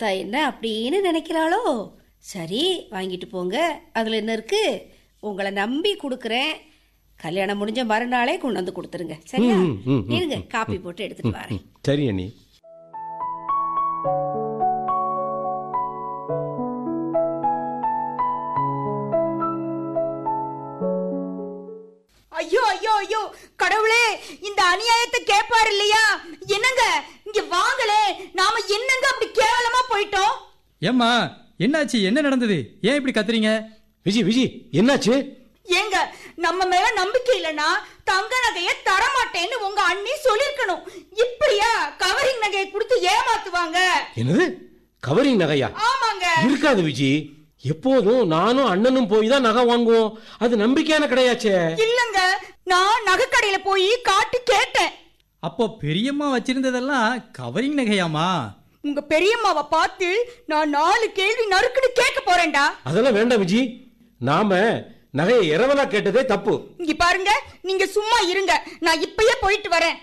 கொடுத்தா என்ன அப்படின்னு நினைக்கிறாளோ சரி வாங்கிட்டு போங்க அதில் என்ன இருக்கு உங்களை நம்பி கொடுக்குறேன் கல்யாணம் முடிஞ்ச மறுநாளே கொண்டு வந்து கொடுத்துருங்க சரியா ம், ம், ம், இருங்க காப்பி போட்டு எடுத்துட்டு வரேன் சரி அண்ணி ஐயோ ஐயோ ஐயோ கடவுளே இந்த அநியாயத்தை கேட்பாரு இல்லையா என்னங்க இங்க வாங்களே நாம என்னங்க அப்படி கேவலமா போயிட்டோம் ஏம்மா என்னாச்சு என்ன நடந்தது ஏன் இப்படி கத்துறீங்க விஜி விஜி என்னாச்சு ஏங்க நம்ம மேல நம்பிக்கை இல்லனா தங்க நகைய தரமாட்டேன்னு உங்க அண்ணி சொல்லிருக்கணும் இப்படியா கவரிங் நகையை கொடுத்து ஏமாத்துவாங்க என்னது கவரிங் நகையா ஆமாங்க இருக்காது விஜி எப்போதும் நானும் அண்ணனும் போய் தான் நகை வாங்குவோம் அது நம்பிக்கையான கிடையாச்சே இல்லங்க நான் நகைக்கடையில போய் காட்டி கேட்டேன் அப்போ பெரியம்மா வச்சிருந்ததெல்லாம் கவரிங் நகையாமா உங்க பெரியம்மாவை பார்த்து நான் நாலு கேள்வி நறுக்குன்னு கேட்க போறேன்டா அதெல்லாம் வேண்டாம் விஜி நாம நகையை இரவலா கேட்டதே தப்பு இங்க பாருங்க நீங்க சும்மா இருங்க நான் இப்பயே போயிட்டு வரேன்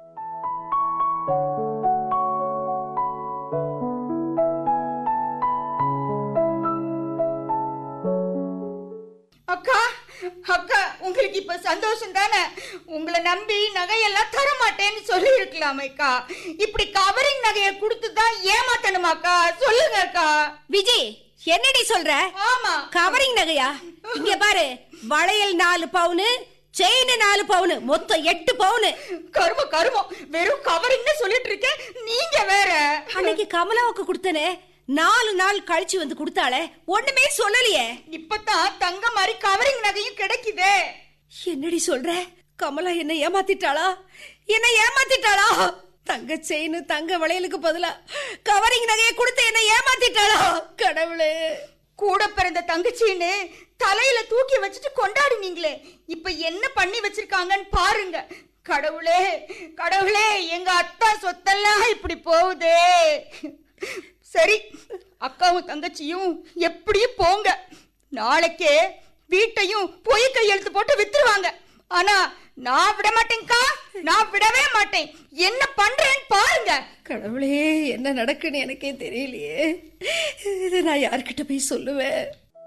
அக்கா அக்கா உங்களுக்கு இப்ப சந்தோஷம் தானே உங்களை நம்பி நகையெல்லாம் தர மாட்டேன்னு சொல்லி இருக்கலாமேக்கா இப்படி கவரிங் நகையை கொடுத்து தான் ஏமாத்தணுமாக்கா சொல்லுங்க அக்கா விஜய் என்னடி சொல்ற ஆமா கவரிங் நகையா இங்க பாரு வளையல் நாலு பவுனு செயின் நாலு பவுனு மொத்தம் எட்டு பவுனு கருமம் கருமம் வெறும் கவரிங்னு சொல்லிட்டு இருக்கேன் நீங்க வேற அன்னைக்கு கமலாவுக்கு கொடுத்தனே நாலு நாள் கழிச்சு வந்து கொடுத்தாளே ஒண்ணுமே சொல்லலையே இப்பதான் தங்க மாதிரி கவரிங் நகையும் கிடைக்குதே என்னடி சொல்ற கமலா என்ன ஏமாத்திட்டாளா என்ன ஏமாத்திட்டாளா தங்க செயின் தங்க வளையலுக்கு பதிலா கவரிங் நகையை கொடுத்து என்ன ஏமாத்திட்டாளா கடவுளே கூட பிறந்த தங்கச்சின்னு தலையில தூக்கி வச்சுட்டு கொண்டாடினீங்களே இப்ப என்ன பண்ணி வச்சிருக்காங்கன்னு பாருங்க கடவுளே கடவுளே எங்க அத்தா சொத்தெல்லாம் இப்படி போகுதே சரி அக்காவும் தங்கச்சியும் எப்படியும் போங்க நாளைக்கே வீட்டையும் பொய் கையெழுத்து போட்டு வித்துருவாங்க ஆனா நான் விட மாட்டேன்க்கா நான் விடவே மாட்டேன் என்ன பண்றேன்னு பாருங்க கடவுளே என்ன நடக்குன்னு எனக்கே தெரியலையே இதை நான் யார்கிட்ட போய் சொல்லுவேன்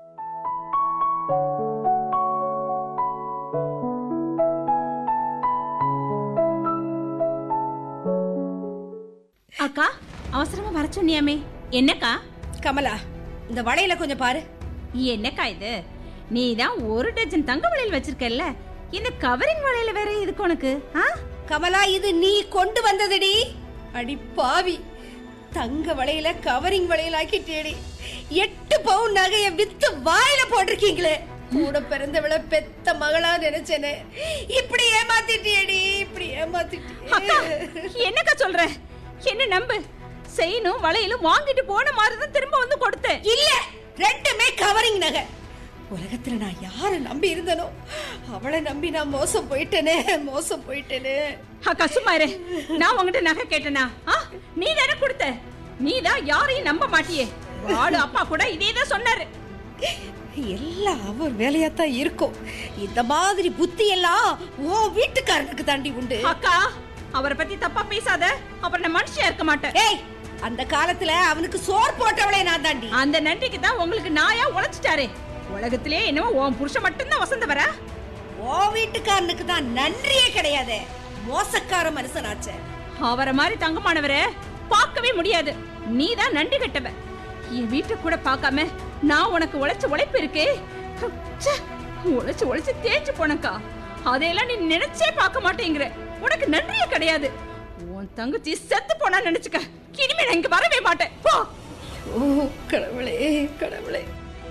அக்கா அவசரமா வர சொன்னியாமே என்னக்கா கமலா இந்த வளையல கொஞ்சம் பாரு என்னக்கா இது நீ தான் ஒரு டஜன் தங்க வளையல் வச்சிருக்கல்ல இந்த கவரிங் வளையல் வேற எதுக்கு உனக்கு ஆ கமலா இது நீ கொண்டு வந்ததுடி அடி பாவி தங்க வளையல கவரிங் வளையல் ஆக்கிட்டேடி எட்டு பவுன் நகைய வித்து வாயில போட்டிருக்கீங்களே கூட பிறந்தவள பெத்த மகளா நினைச்சேனே இப்படி ஏமாத்திட்டியேடி இப்படி அக்கா ஏமாத்திட்டியே என்னக்கா சொல்ற என்ன நம்பு செயினும் வளையலும் வாங்கிட்டு போன மாதிரி தான் திரும்ப வந்து கொடுத்தேன் இல்ல ரெண்டுமே கவரிங் நகை உலகத்துல நான் யார நம்பி இருந்தனோ அவளை நம்பி நான் மோசம் போயிட்டேனே மோசம் போயிட்டேனே அக்கா சும்மா இரு நான் உங்ககிட்ட நகை கேட்டனா ஆ நீ தானே கொடுத்த நீ தான் யாரையும் நம்ப மாட்டியே வாடு அப்பா கூட இதே தான் சொன்னாரு எல்லாம் அவர் வேலையாத்தான் இருக்கும் இந்த மாதிரி புத்தி எல்லாம் ஓ வீட்டுக்காரனுக்கு தாண்டி உண்டு அக்கா அவரை பத்தி தப்பா பேசாத அப்புறம் நான் மனுஷியா இருக்க மாட்டேன் ஏய் அந்த காலத்துல அவனுக்கு சோர் போட்டவளே நான் தாண்டி அந்த நன்றிக்கு தான் உங்களுக்கு நாயா உழைச்சிட்டாரே உலகத்திலே என்னவோ உன் புருஷன் மட்டும்தான் வசந்த வர ஓ வீட்டுக்காரனுக்கு தான் நன்றியே கிடையாதே மோசக்கார மனுஷனாச்சே அவரை மாதிரி தங்கமானவரை பார்க்கவே முடியாது நீ தான் நன்றி கெட்டவ என் வீட்டை கூட பார்க்காம நான் உனக்கு உழைச்ச உழைப்பு இருக்கே ச்சே, உழைச்சு உழைச்சு தேய்ச்சு போனக்கா அதையெல்லாம் நீ நினைச்சே பார்க்க மாட்டேங்கிற உனக்கு நன்றியே கிடையாது உன் தங்கச்சி செத்து போனா நினைச்சுக்க இனிமே நான் இங்க வரவே மாட்டேன் போ ஓ கடவுளே கடவுளே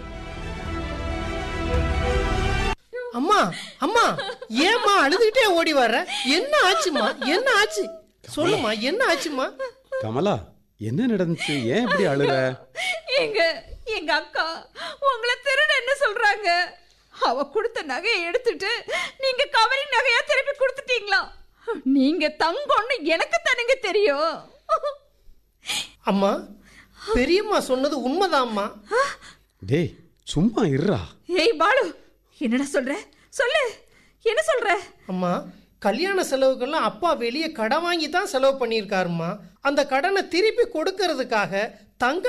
அம்மா அம்மா ஏம்மா அழுதுகிட்டே ஓடி வர்ற என்ன ஆச்சுமா என்ன ஆச்சு சொல்லுமா என்ன ஆச்சுமா கமலா என்ன நடந்துச்சு ஏன் இப்படி அழுற எங்க எங்க அக்கா உங்களை திருட என்ன சொல்றாங்க அவ கொடுத்த நகையை எடுத்துட்டு நீங்க கவரி நகையா திருப்பி கொடுத்துட்டீங்களா நீங்க தங்கம்னு எனக்கு தானுங்க தெரியும் அம்மா பெரியம்மா சொன்னது உண்மைதாம்மா டேய் சும்மா இருடா ஏய் பாலு என்னடா சொல்ற சொல்லு என்ன சொல்ற அம்மா கல்யாண செலவுக்கெல்லாம் அப்பா வெளியே கடன் வாங்கி தான் செலவு பண்ணியிருக்காருமா அந்த கடனை திருப்பி கொடுக்கறதுக்காக தங்க